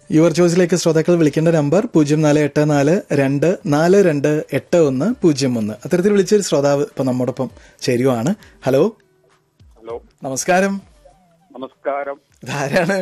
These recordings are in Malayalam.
യുവർ ചോയ്സിലേക്ക് ശ്രോതാക്കൾ വിളിക്കേണ്ട നമ്പർ പൂജ്യം നാല് എട്ട് നാല് രണ്ട് നാല് രണ്ട് എട്ട് ഒന്ന് പൂജ്യം ഒന്ന് അത്തരത്തിൽ വിളിച്ചൊരു ശ്രോതാവ് ഇപ്പൊ നമ്മോടൊപ്പം ചേരുവാണ് ഹലോ ഹലോ നമസ്കാരം നമസ്കാരം ഇതാരാണ്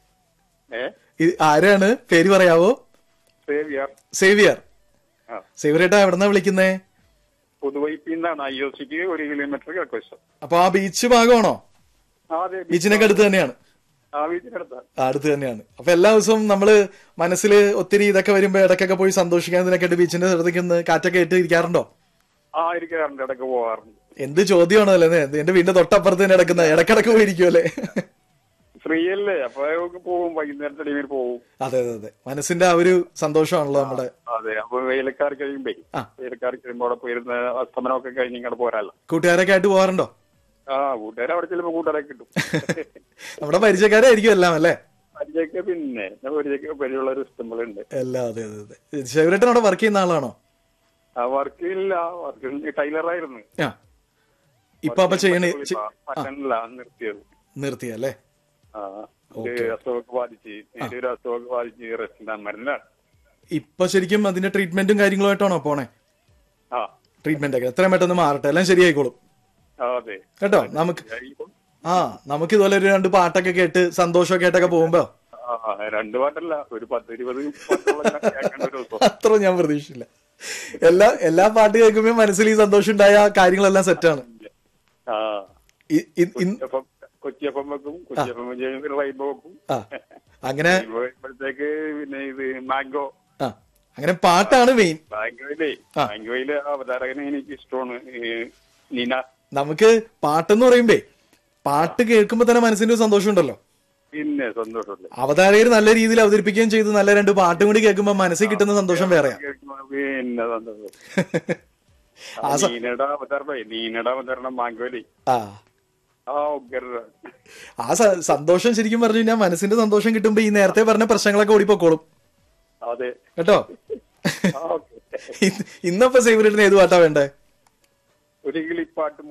ഏ ഇത് ആരാണ് പേര് പറയാവോ സേവിയർ സേവിയർ ആ സേവിയറേട്ടാ എവിടെന്നാ വിളിക്കുന്നേ പുതുവൈപ്പിൽ നിന്നാണ് ഐ ഒ സിക്ക് ഒരു കിലോമീറ്റർ കിഴക്കുവശം അപ്പൊ ആ ബീച്ച് ഭാഗമാണോ ആ അതെ ബീച്ചിനൊക്കെ അടുത്ത് തന്നെയാണ് ആ വീട്ടിനടുത്ത ആ, അടുത്ത് തന്നെയാണ് അപ്പൊ എല്ലാ ദിവസവും നമ്മള് മനസ്സിൽ ഒത്തിരി ഇതൊക്കെ വരുമ്പോ ഇടയ്ക്കൊക്കെ പോയി സന്തോഷിക്കാൻ ഇതിനൊക്കെ ആയിട്ട് ബീച്ചിന്റെ അടുത്തേക്ക് ഒന്ന് കാറ്റൊക്കെ ഇട്ട് ഇരിക്കാറുണ്ടോ ആ ഇരിക്കാറുണ്ട് ഇടയ്ക്ക് പോകാറുണ്ട് എന്ത് ചോദ്യമാണല്ലേ എന്റെ വീടിന്റെ തൊട്ടപ്പുറത്ത് തന്നെ കിടക്കുന്ന ഇടക്കിടക്ക് പോയിരിക്കും അല്ലേ ഫ്രീ അല്ലേ അപ്പൊ അതൊക്കെ പോകും വൈകുന്നേരത്തെ ടൈമിൽ പോകും അതെ അതെ അതെ മനസ്സിന്റെ ആ ഒരു സന്തോഷമാണല്ലോ നമ്മുടെ അതെ അപ്പൊ വേലക്കാർ കഴിയുമ്പേ ആ. വേലക്കാർ കഴിയുമ്പോ അവിടെ പോയിരുന്ന അസ്തമനമൊക്കെ കഴിഞ്ഞ് ഇങ്ങോട്ട് പോരാല്ലോ കൂട്ടുകാരൊക്കെ ആയിട്ട് പോകാറുണ്ടോ ആ കൂട്ടുകാരെ അവിടെ ചിലപ്പോ കൂട്ടുകാരെ കിട്ടും നമ്മുടെ പരിചയക്കാരായിരിക്കും എല്ലാം അല്ലേ പരിചയൊക്കെ പിന്നെ പരിചയൊക്കെ പരിചയമുള്ള ഒരു ഇഷ്ടങ്ങളുണ്ട് എല്ലാം അതെ അതെ അതെ ശിവരേട്ടൻ അവിടെ വർക്ക് ചെയ്യുന്ന ആളാണോ ആ വർക്ക് ഇല്ല വർക്ക് ടൈലറായിരുന്നു ആ ഇപ്പൊ അപ്പൊ ചെയ്യണേ ചെ- പറ്റണില്ല നിർത്തിയത് നിർത്തി അല്ലേ ആ ഒരു അസുഖമൊക്കെ ബാധിച്ച് ഒരു അസുഖമൊക്കെ ബാധിച്ച് റെസ്റ്റിലാണ് മരുന്നാണ് ഇപ്പൊ ശരിക്കും അതിന്റെ ട്രീറ്റ്മെന്റും കാര്യങ്ങളുമായിട്ടാണോ പോണേ ആ ട്രീറ്റ്മെന്റ് ഒക്കെ എത്രയും പെട്ടെന്ന് മാറട്ടെ എല്ലാം ശരിയായിക്കോളും ആ, അതെ കേട്ടോ നമുക്ക് ഇപ്പം, ആ നമുക്ക് ഇതുപോലെ ഒരു രണ്ട് പാട്ടൊക്കെ കേട്ട് സന്തോഷമൊക്കെ ആയിട്ടൊക്കെ പോകുമ്പോ ആ, രണ്ട് പാട്ടല്ല ഒരു പത്ത് ഇരുപത് പാട്ടുകളൊക്കെ കേൾക്കേണ്ട ഒരു ദിവസം അത്ര ഞാൻ പ്രതീക്ഷിച്ചില്ല എല്ലാ എല്ലാ പാട്ട് കേൾക്കുമ്പോ മനസ്സിൽ ഈ സന്തോഷം ഉണ്ടായ കാര്യങ്ങളെല്ലാം സെറ്റാണ് ആ ഇ- ഇ- ഇൻ- കൊച്ചിയപ്പം കൊച്ചിയപ്പം വെക്കും കൊച്ചിയപ്പം വെച്ച് റൈബോ വെക്കും ആ അങ്ങനെ റൈബോ വരുമ്പോഴത്തേക്ക് പിന്നെ ഇത് മാംഗോ ആ അങ്ങനെ പാട്ടാണ് മെയിൻ മാംഗോയിലേ മാംഗോയിലെ അവതാരകനെ എനിക്ക് ഇഷ്ടമാണ് ഈ നീന നമുക്ക് പാട്ടെന്ന് പറയുമ്പേ പാട്ട് കേൾക്കുമ്പോ തന്നെ മനസ്സിന്റെ ഒരു സന്തോഷം ഉണ്ടല്ലോ പിന്നെ സന്തോഷമല്ലേ അവതാരകർ നല്ല രീതിയിൽ അവതരിപ്പിക്കുകയും ചെയ്തു നല്ല രണ്ട് പാട്ടും കൂടി കേൾക്കുമ്പോ മനസ്സിൽ കിട്ടുന്ന സന്തോഷം വേറെയാ കേൾക്കുമ്പോ പിന്നെ സന്തോഷം ആ സ- നീനയുടെ അവതരണേ നീനയുടെ അവതരണം മാംഗോലി ആ ആ ഉഗ്രത ആ സ- സന്തോഷം ശരിക്കും പറഞ്ഞു കഴിഞ്ഞാൽ മനസ്സിന്റെ സന്തോഷം കിട്ടുമ്പോ ഈ നേരത്തെ പറഞ്ഞ പ്രശ്നങ്ങളൊക്കെ ഓടിപ്പോക്കോളും അതെ കേട്ടോ ആ ഓക്കെ ഇന്നപ്പോ സേവരിടുന്ന ഏത് പാട്ടാ വേണ്ടേ ഒരു കിളിപ്പാട്ട്